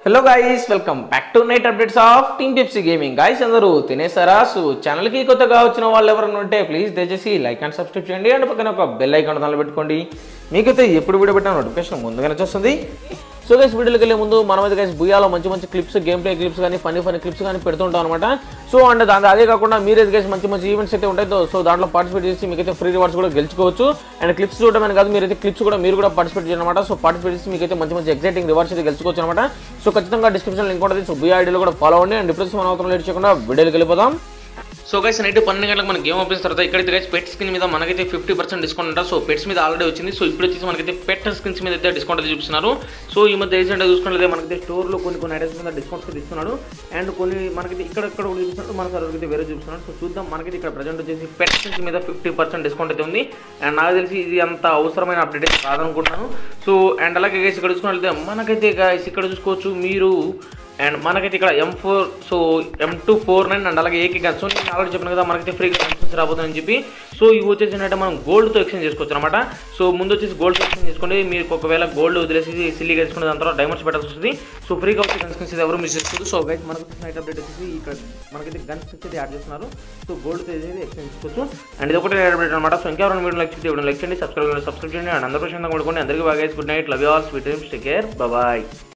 hello guys welcome back to night updates of team Pipsy gaming guys అందరూ తినేసారా so ఛానల్కి కొత్తగా వచ్చిన వాళ్ళు ఎవరైనా ఉంటే ప్లీజ్ దయచేసి లైక్ అండ్ సబ్స్క్రైబ్ చేయండి అండ్ పక్కన ఒక బెల్ ఐకాన్ దానిలో పెట్టుకోండి మీకైతే ఎప్పుడు వీడియో పెట్టిన నోటిఫికేషన్ ముందుగానే వస్తుంది సో గైస్ వీడియోకి వెళ్ళే ముందు మనమైతే గైస్ బుయాలో మంచి మంచి క్లిప్స్ గేమ్ ప్లే క్లిప్స్ కానీ ఫన్నీ ఫన్నీ క్లిప్స్ కానీ పెడుతుంటాం అనమాట సో అండ్ దాని అదే కాకుండా మీరైతే గైస్ మంచి మంచి ఈవెంట్స్ అయితే ఉంటాయి సో దాంట్లో పార్టిసిపేట్ చేసి మీకైతే ఫ్రీ రివార్డ్స్ కూడా గెలుచుకోవచ్చు అండ్ క్లిప్స్ చూడడమే కాదు మీరైతే క్లిప్స్ కూడా మీరు కూడా పార్టిసిపేట్ చేయాలి అనమాట సో పార్టిసిపేట్ చేసి మీకైతే మంచి మంచి ఎగ్జైటింగ్ రివార్డ్స్ అయితే గెలుచుకోవచ్చు అనమాట సో ఖచ్చితంగా డిస్క్రిప్షన్ లింక్ ఉంటుంది సో బుయా ఐడీలో కూడా ఫాలో అవ్వండి అండ్ ఇప్పుడు మనం అవతల లేట్ చేయకుండా వీడియోకి వెళ్ళిపోదాం సో గైస్ నైట్ పన్నెండు గంటలకు మన గేమ్ ఓపెన్ తర్వాత ఇక్కడైతే గైస్ పెట్ స్కిన్ మీద మనకైతే ఫిఫ్టీ పర్సెంట్ డిస్కౌంట్ ఉంటుంది సో పెట్స్ మీద ఆల్రెడీ వచ్చింది సో ఇప్పుడు వచ్చేసి మనకైతే పెట్ స్కిన్స్ మీద అయితే డిస్కౌంట్ అయితే చూపిస్తున్నారు సో ఈ మధ్య రీసెంట్గా చూసుకున్నట్లయితే మనకైతే స్టోర్లో కొన్ని కొన్ని ఐటమ్స్ మీద డిస్కౌంట్స్ అయితే ఇస్తున్నాడు అండ్ కొన్ని మనకైతే ఇక్కడ ఇక్కడ కూడా చూపిస్తున్నాడు మన సర్వర్ అయితే వేరే చూపిస్తున్నాడు సో చూద్దాం మనకైతే ఇక్కడ ప్రజెంట్ వచ్చేసి పెట్ స్కిన్స్ మీద ఫిఫ్టీ పర్సెంట్ డిస్కౌంట్ అయితే ఉంది అండ్ నాకు తెలిసి ఇది అంత అవసరమైన అప్డేట్ అయితే కాదనుకుంటున్నాను సో అండ్ అలాగే గైస్ ఇక్కడ చూసుకున్నట్లయితే మనకైతే గైస్ ఇక్కడ చూసుకోవచ్చు మీరు అండ్ మనకైతే ఇక్కడ M four so M two four nine and అలాగే ఏకే గన్ సో నేను ఆల్రెడీ చెప్పిన కదా మనకైతే ఫ్రీగా కన్సన్స్ రాబోతుందని చెప్పి సో ఇవి వచ్చేసి ఏంటంటే మనం గోల్డ్తో ఎక్స్చేంజ్ చేసుకోవచ్చు అనమాట సో ముందు వచ్చేసి గోల్డ్ ఎక్స్చేంజ్ చేసుకోండి మీరు ఒకవేళ గోల్డ్ వదిలేసి సిల్లీగా వేసుకునే దాని తర్వాత డైమండ్స్ పెట్టాల్సి వస్తుంది సో ఫ్రీగా వచ్చే కన్సన్స్ ఇది ఎవరు మిస్ చేసుకోవచ్చు సో గైస్ మనకు వచ్చిన నైట్ అప్డేట్ వచ్చేసి ఇక్కడ మనకైతే గన్స్ అయితే యాడ్ చేస్తున్నారు సో గోల్డ్తో అయితే ఎక్స్చేంజ్ చేసుకోవచ్చు అండ్ ఇది ఒకటి నైట్ అప్డేట్ అనమాట సో ఇంకా ఎవరైనా వీడియో లైక్ చేస్తే వీడియో లైక్ చేయండి సబ్స్క్రైబ్ సబ్స్క్రైబ్ చేయండి అండ్ అందరూ ప్రశాంతంగా పడుకోండి అందరికీ బాగా good night love you all sweet dreams take care bye